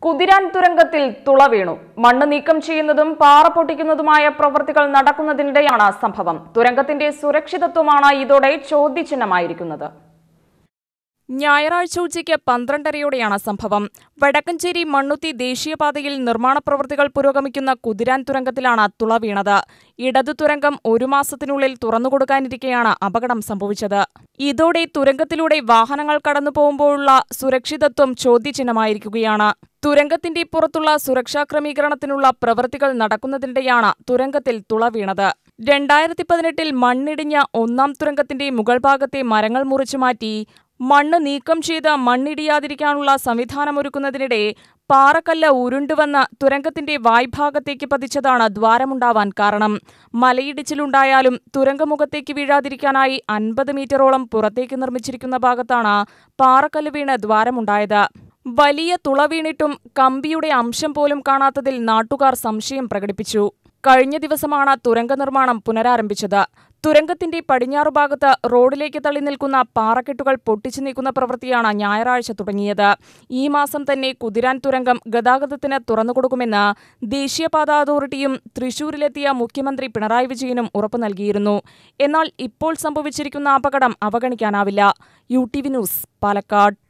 കുതിരാൻ തുരങ്കത്തിൽ തുള വീണു മണ്ണ് നീക്കം ചെയ്യുന്നതും പാറ പൊട്ടിക്കുന്നതുമായ പ്രവൃത്തികൾ നടക്കുന്നതിനിടെയാണ് സംഭവം തുരങ്കത്തിന്റെ സുരക്ഷിതത്വമാണ് ഇതോടെ ചോദ്യചിഹ്നമായിരിക്കുന്നത് ഞായറാഴ്ച ഉച്ചയ്ക്ക് പന്ത്രണ്ടരയോടെയാണ് സംഭവം വടക്കഞ്ചേരി മണ്ണുത്തി ദേശീയപാതയിൽ നിർമ്മാണ പ്രവൃത്തികൾ പുരോഗമിക്കുന്ന കുതിരാൻ തുരങ്കത്തിലാണ് തുള വീണത് ഇടതു തുരങ്കം ഒരു മാസത്തിനുള്ളിൽ തുറന്നുകൊടുക്കാനിരിക്കെയാണ് അപകടം സംഭവിച്ചത് ഇതോടെ തുരങ്കത്തിലൂടെ വാഹനങ്ങൾ കടന്നു പോകുമ്പോഴുള്ള സുരക്ഷിതത്വം ചോദ്യചിഹ്നമായിരിക്കുകയാണ് തുരങ്കത്തിന്റെ പുറത്തുള്ള സുരക്ഷാ ക്രമീകരണത്തിനുള്ള പ്രവൃത്തികൾ നടക്കുന്നതിനിടെയാണ് തുരങ്കത്തിൽ തുള വീണത് രണ്ടായിരത്തി പതിനെട്ടിൽ മണ്ണിടിഞ്ഞ ഒന്നാം തുരങ്കത്തിന്റെ മുകൾ ഭാഗത്തെ മരങ്ങൾ മുറിച്ചു മാറ്റി മണ്ണ് നീക്കം ചെയ്ത് മണ്ണിടിയാതിരിക്കാനുള്ള സംവിധാനമൊരുക്കുന്നതിനിടെ പാറക്കല്ല് ഉരുണ്ടുവന്ന് തുരങ്കത്തിന്റെ വായ്ഭാഗത്തേക്ക് പതിച്ചതാണ് ദ്വാരമുണ്ടാവാൻ കാരണം മലയിടിച്ചിലുണ്ടായാലും തുരങ്കമുഖത്തേക്ക് വീഴാതിരിക്കാനായി അൻപത് മീറ്ററോളം പുറത്തേക്ക് നിർമ്മിച്ചിരിക്കുന്ന ഭാഗത്താണ് പാറക്കല്ല് വീണ് ദ്വാരമുണ്ടായത് വലിയ തുള വീണിട്ടും കമ്പിയുടെ അംശം പോലും കാണാത്തതിൽ നാട്ടുകാർ സംശയം പ്രകടിപ്പിച്ചു കഴിഞ്ഞ ദിവസമാണ് തുരങ്ക നിർമ്മാണം പുനരാരംഭിച്ചത് തുരങ്കത്തിന്റെ പടിഞ്ഞാറു ഭാഗത്ത് റോഡിലേക്ക് തള്ളി നിൽക്കുന്ന പാറക്കെട്ടുകൾ പൊട്ടിച്ചു നീക്കുന്ന പ്രവൃത്തിയാണ് ഞായറാഴ്ച തുടങ്ങിയത് ഈ മാസം തന്നെ കുതിരാൻ തുരങ്കം ഗതാഗതത്തിന് തുറന്നുകൊടുക്കുമെന്ന് ദേശീയപാത അതോറിറ്റിയും തൃശൂരിലെത്തിയ മുഖ്യമന്ത്രി പിണറായി വിജയനും ഉറപ്പു നൽകിയിരുന്നു എന്നാൽ ഇപ്പോൾ സംഭവിച്ചിരിക്കുന്ന അപകടം അവഗണിക്കാനാവില്ല U T V news Palakkad